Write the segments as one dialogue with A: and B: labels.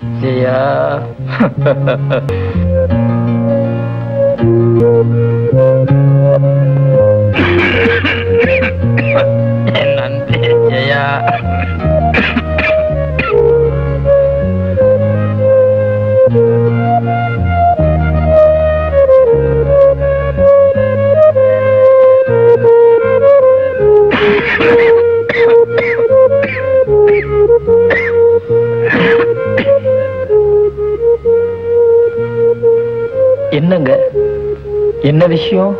A: ஜெயா என் நன்றி ஜெயா என்னங்க என்ன விஷயம்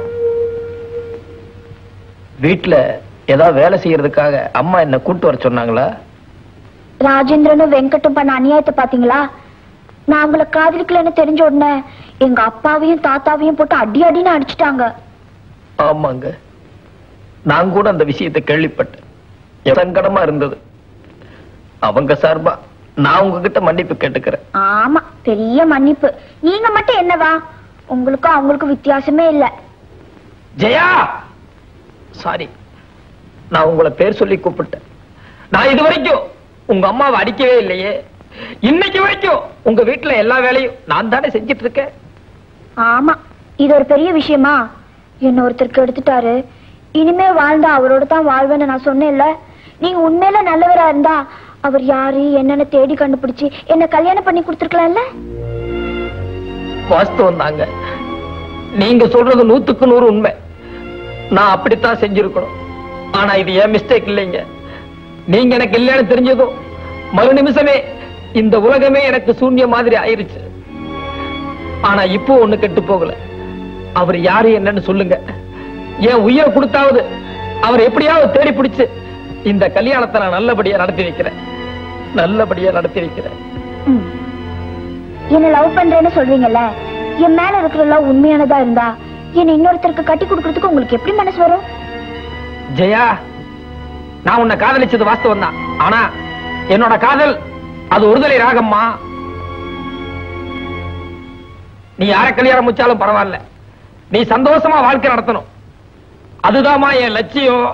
A: வீட்ல ஏதாவது வேலை செய்யறதுக்காக அம்மா என்ன கூட்டு வர சொன்னாங்களா
B: ராஜேந்திரனும் வெங்கட்டும் பண்ண அநியாயத்தை பாத்தீங்களா நான் உங்களை காதலிக்கலன்னு தெரிஞ்ச உடனே எங்க அப்பாவையும் தாத்தாவையும் போட்டு அடி அடின்னு அடிச்சிட்டாங்க
A: ஆமாங்க நான் கூட அந்த விஷயத்தை கேள்விப்பட்டேன் எனக்கு சங்கடமா இருந்தது அவங்க சார்பா நான் உங்ககிட்ட மன்னிப்பு கேட்டுக்கிறேன்
B: ஆமா பெரிய மன்னிப்பு நீங்க மட்டும் என்னவா உங்களுக்கும் அவங்களுக்கும் வித்தியாசமே இல்ல
A: ஜெயா சாரி நான் உங்களை பேர் சொல்லி கூப்பிட்டேன் நான் இது வரைக்கும் உங்க அம்மாவை அடிக்கவே இல்லையே இன்னைக்கு வரைக்கும் உங்க வீட்டுல எல்லா வேலையும் நான் தானே செஞ்சிட்டு இருக்கேன்
B: ஆமா இது ஒரு பெரிய விஷயமா என்ன ஒருத்தருக்கு எடுத்துட்டாரு இனிமே வாழ்ந்தா அவரோட தான் வாழ்வேன்னு நான் சொன்னேன்ல நீங்க உண்மையில நல்லவரா இருந்தா அவர் யாரு என்னன்னு தேடி கண்டுபிடிச்சு என்ன கல்யாணம் பண்ணி கொடுத்துருக்கலாம்ல
A: வாஸ்தவம் தாங்க நீங்க சொல்றது நூத்துக்கு நூறு உண்மை நான் அப்படித்தான் செஞ்சிருக்கணும் ஆனா இது ஏன் மிஸ்டேக் இல்லைங்க நீங்க எனக்கு இல்லைன்னு தெரிஞ்சதும் மறு நிமிஷமே இந்த உலகமே எனக்கு சூன்ய மாதிரி ஆயிருச்சு ஆனா இப்போ ஒண்ணு கெட்டு போகல அவர் யாரு என்னன்னு சொல்லுங்க என் உயிரை கொடுத்தாவது அவர் எப்படியாவது தேடி பிடிச்சு இந்த கல்யாணத்தை நான் நல்லபடியா நடத்தி வைக்கிறேன் நல்லபடியா நடத்தி வைக்கிறேன்
B: ம். என்ன லவ் பண்றேன்னு சொல்றீங்கல்ல என் மேல இருக்கிற லவ் உண்மையானதா இருந்தா என்ன இன்னொருத்தருக்கு கட்டி கொடுக்கறதுக்கு உங்களுக்கு எப்படி மனசு வரும்
A: ஜெயா நான் உன்னை காதலிச்சது வாஸ்தவம் தான் ஆனா என்னோட காதல் அது ஒருதலை ராகம்மா நீ யார கல்யாணம் முடிச்சாலும் பரவாயில்ல நீ சந்தோஷமா வாழ்க்கை நடத்தணும் அதுதாம்மா என் லட்சியம்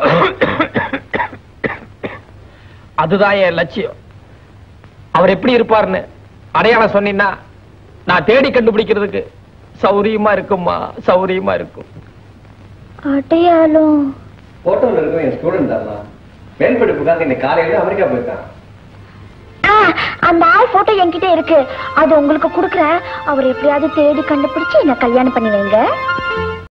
A: அதுதான் என் லட்சியம் அவர் எப்படி இருப்பாருன்னு அடையாளம் சொன்னீங்கன்னா நான் தேடி கண்டுபிடிக்கிறதுக்கு சௌரியமா இருக்கும்மா சௌரியமா இருக்கும்
B: அடையாளம்
C: போட்டோல இருக்கிற என் ஸ்டூடெண்ட் தான் மேல் படிப்புக்காக இன்னைக்கு காலையில அமெரிக்கா போயிருக்கான்
B: ஆ, அந்த ஆள் போட்டோ என்கிட்ட இருக்கு அது உங்களுக்கு கொடுக்குறேன் அவர் எப்படியாவது தேடி கண்டுபிடிச்சு என்ன கல்யாணம் பண்ணி வைங்க